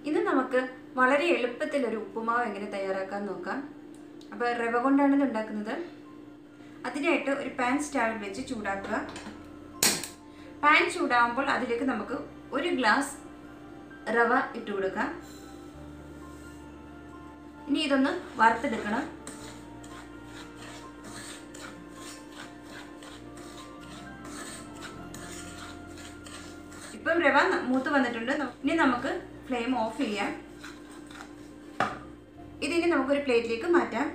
ഇന്ന് നമുക്ക് വളരെ എളുപ്പത്തിൽ ഒരു ഉപ്പുമാവ് എങ്ങനെ തയ്യാറാക്കാൻ നോക്കാം അപ്പോൾ റവ കൊണ്ടാണ് ഇത് ഉണ്ടാക്കുന്നത് അതിനായിട്ട് ഒരു പാൻ സ്റ്റാൻഡ് വെച്ച് ചൂടാക്കുക പാൻ ചൂടാകുമ്പോൾ അതിലേക്ക് നമുക്ക് ഒരു ഗ്ലാസ് റവ ഇട്ട് കൊടുക്കാം ഇനി ഇതൊന്ന് വറുത്തെടുക്കണം ഇപ്പം റവ ന- മൂത്ത് വന്നിട്ടുണ്ട് ന- ഇനി നമുക്ക് ഫ്ലെയിം ഓഫ് ചെയ്യാം ഇതിനി നമുക്കൊരു പ്ലേറ്റിലേക്ക് മാറ്റാം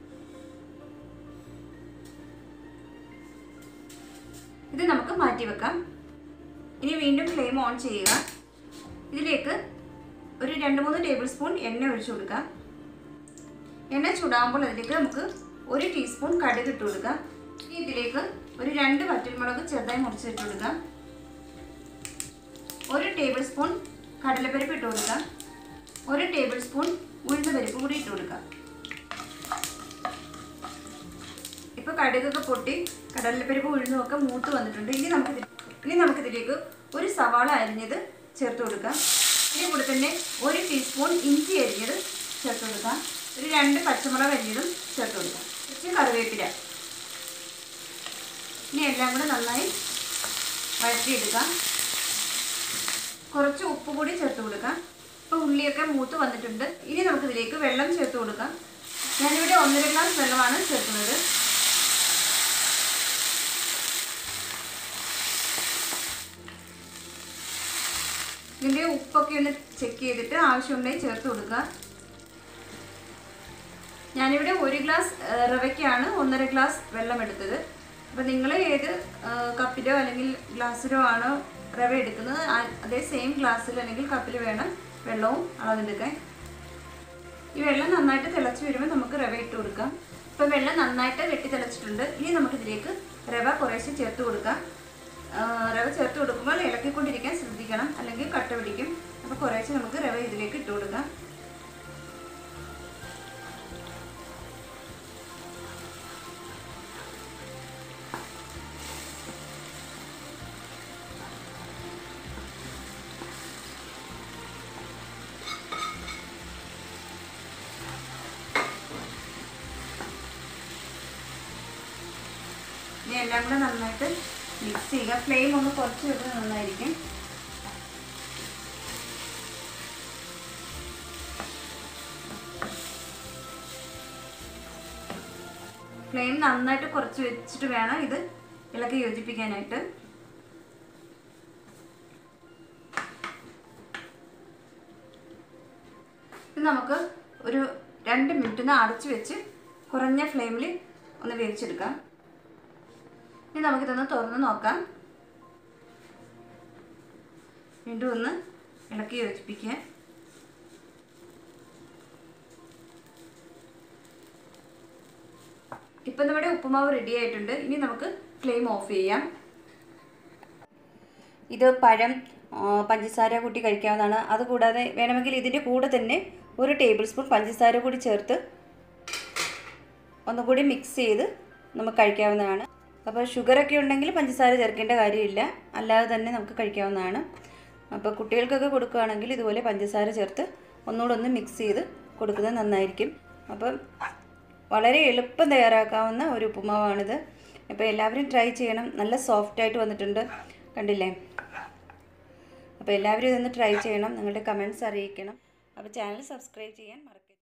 ഇത് നമുക്ക് മാറ്റി വെക്കാം ഇനി വീണ്ടും ഫ്ലെയിം ഓൺ ചെയ്യുക ഇതിലേക്ക് ഒരു രണ്ട് മൂന്ന് ടേബിൾ സ്പൂൺ എണ്ണ ഒഴിച്ചു കൊടുക്കാം എണ്ണ ചൂടാകുമ്പോൾ അതിലേക്ക് നമുക്ക് ഒരു ടീസ്പൂൺ കടുക് ഇട്ട് കൊടുക്കാം ഇനി ഇതിലേക്ക് ഒരു രണ്ട് വറ്റൽമുളക് ചെറുതായി മുറിച്ചിട്ട് കൊടുക്കാം ഒരു ടേബിൾ സ്പൂൺ കടലപ്പരിപ്പ് ഇട്ട് കൊടുക്കാം ഒരു ടേബിൾ സ്പൂൺ ഉഴുന്ന പരിപ്പ് കൂടി ഇട്ട് കൊടുക്കാം ഇപ്പോൾ കടുകൊക്കെ പൊട്ടി കടലപ്പരിപ്പ് ഉഴുന്നും ഒക്കെ മൂത്ത് വന്നിട്ടുണ്ട് ഇനി നമുക്ക് ഇതിൽ- ഇനി നമുക്കിതിലേക്ക് ഒരു സവാള അരിഞ്ഞത് ചേർത്ത് കൊടുക്കാം ഇതിന് കൂടെ തന്നെ ഒരു ടീസ്പൂൺ ഇഞ്ചി അരിഞ്ഞത് ചേർത്ത് കൊടുക്കാം ഒരു രണ്ട് പച്ചമുളക് അരിഞ്ഞതും ചേർത്ത് കൊടുക്കാം കുറച്ച് കറിവേപ്പില ഇനി എല്ലാം കൂടെ നന്നായി വഴറ്റിയെടുക്കാം കുറച്ച് ഉപ്പ് കൂടി ചേർത്ത് കൊടുക്കാം ഇപ്പോൾ ഉള്ളിയൊക്കെ മൂത്ത് വന്നിട്ടുണ്ട് ഇനി നമുക്കിതിലേക്ക് വെള്ളം ചേർത്ത് കൊടുക്കാം ഞാനിവിടെ ഒന്നര ഗ്ലാസ് വെള്ളമാണ് ചേർക്കുന്നത് ഇതിൻ്റെ ഉപ്പൊക്കെ ഒന്ന് ചെക്ക് ചെയ്തിട്ട് ആവശ്യമുണ്ടെങ്കിൽ ചേർത്ത് കൊടുക്കുക ഞാനിവിടെ ഒരു ഗ്ലാസ് ഏഹ്, റവയ്ക്കാണ് ഒന്നര ഗ്ലാസ് വെള്ളം എടുത്തത് അപ്പോൾ നിങ്ങൾ ഏത് ഏഹ്, കപ്പിലോ അല്ലെങ്കിൽ ഗ്ലാസ്സിലോ ആണോ റവ എടുക്കുന്നത് ആ- അതേ സെയിം ഗ്ലാസ്സിൽ അല്ലെങ്കിൽ കപ്പിൽ വേണം വെള്ളവും അളവെടുക്കാൻ ഈ വെള്ളം നന്നായിട്ട് തിളച്ച് വരുമ്പോൾ നമുക്ക് റവ ഇട്ട് കൊടുക്കാം ഇപ്പോൾ വെള്ളം നന്നായിട്ട് വെട്ടി തിളച്ചിട്ടുണ്ട് ഇനി നമുക്കിതിലേക്ക് റവ കുറേശ്ശെ ചേർത്ത് കൊടുക്കാം ആ, റവ ചേർത്ത് കൊടുക്കുമ്പോൾ ഇളക്കിക്കൊണ്ടിരിക്കാൻ ശ്രദ്ധിക്കണം അല്ലെങ്കിൽ കട്ട പിടിക്കും അപ്പോൾ കുറേശ്ശെ നമുക്ക് റവ ഇതിലേക്ക് ഇട്ട് കൊടുക്കാം ഇനി എല്ലാം കൂടെ നന്നായിട്ട് മിക്സ് ചെയ്യുക ഫ്ലെയിം ഒന്ന് കുറച്ച് വെക്കുന്നത് നന്നായിരിക്കും ഫ്ലെയിം നന്നായിട്ട് കുറച്ച് വെച്ചിട്ട് വേണം ഇത് ഇളക്കി യോജിപ്പിക്കാനായിട്ട് ഇത് നമുക്ക് ഒരു രണ്ട് മിനിറ്റിന് അടച്ചു വെച്ച് കുറഞ്ഞ ഫ്ലെയിമിൽ ഒന്ന് വേവിച്ചെടുക്കാം ഇനി നമുക്കിതൊന്ന് തുറന്ന് നോക്കാം വീണ്ടും ഒന്ന് ഇളക്കി യോജിപ്പിക്കുക ഇപ്പം നമ്മുടെ ഉപ്പുമാവ് റെഡി ആയിട്ടുണ്ട് ഇനി നമുക്ക് ഫ്ലെയിം ഓഫ് ചെയ്യാം ഇത് പഴം ആ, പഞ്ചസാര കൂട്ടി കഴിക്കാവുന്നതാണ് അതുകൂടാതെ വേണമെങ്കിൽ ഇതിൻ്റെ കൂടെ തന്നെ ഒരു ടേബിൾ സ്പൂൺ പഞ്ചസാര കൂടി ചേർത്ത് ഒന്നുകൂടി മിക്സ് ചെയ്ത് നമുക്ക് കഴിക്കാവുന്നതാണ് അപ്പോൾ ഷുഗറൊക്കെ ഉണ്ടെങ്കിൽ പഞ്ചസാര ചേർക്കേണ്ട കാര്യമില്ല അല്ലാതെ തന്നെ നമുക്ക് കഴിക്കാവുന്നതാണ് അപ്പോൾ കുട്ടികൾക്കൊക്കെ കൊടുക്കുകയാണെങ്കിൽ ഇതുപോലെ പഞ്ചസാര ചേർത്ത് ഒന്നുകൂടെ ഒന്ന് മിക്സ് ചെയ്ത് കൊടുക്കുന്നത് നന്നായിരിക്കും അപ്പം വളരെ എളുപ്പം തയ്യാറാക്കാവുന്ന ഒരു ഉപ്പുമാവാണിത് അപ്പോൾ എല്ലാവരും ട്രൈ ചെയ്യണം നല്ല സോഫ്റ്റായിട്ട് വന്നിട്ടുണ്ട് കണ്ടില്ലേ അപ്പോൾ എല്ലാവരും ഇതൊന്ന് ട്രൈ ചെയ്യണം നിങ്ങളുടെ കമൻറ്റ്സ് അറിയിക്കണം അപ്പോൾ ചാനൽ സബ്സ്ക്രൈബ് ചെയ്യാൻ മറക്കരുത്